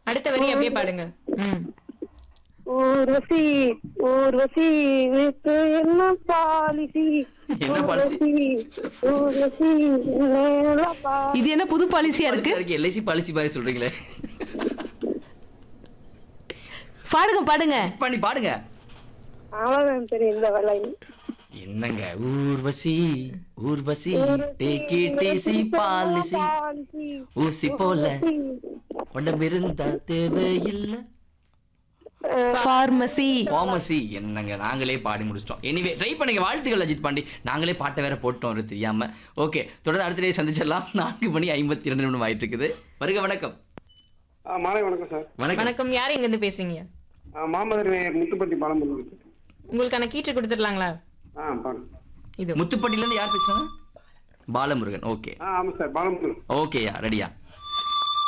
அடுத்த வரி அப்படியே பாடுங்க ம் ஊர்வசி ஊர்வசி இதுக்கு என்ன பாலிசி என்ன policy? ஊர்வசி மேல பாலிசி இது என்ன புது பாலிசியா இருக்கு இருக்கு எல்ஐசி பாலிசி பாய் சொல்றீங்களே பாடுங்க பாடுங்க பண்ணி பாடுங்க அவ்வளவுதான் தெரியும் இந்த வேலை என்னங்க Urvashi Urvashi take it easy policy policy ஊசி போல உடம்பிருந்தா தேவையில்லை பார்மசி ஃபார்மசி என்னங்க நாங்களே பாடி முடிச்சிட்டோம் எனிவே ட்ரை பண்ணுங்க வாழ்த்துக்கள் அஜித் பாண்டி நாங்களே பாட்டை வேற போட்டோம் ஒரு தெரியாம ஓகே தொடர்ந்து அடுத்த டே சந்திச்சிடலாம் நான்கு மணி ஐம்பத்தி இரண்டு நிமிடம் ஆயிட்டு இருக்குது வருக வணக்கம் ஆ மாலை வணக்கம் சார் வணக்கம் வணக்கம் யார் எங்க இருந்து பேசுறீங்க ஆ மாமதுரை முத்துப்பட்டி பாலம் இருக்கு உங்களுக்கான கீற்று கொடுத்துடலாங்களா ஆ பாருங்க இது முத்துப்பட்டில இருந்து யார் பேசுறாங்க பாலமுருகன் ஓகே ஆ ஆமாம் சார் பாலம் ஓகேயா ரெடியா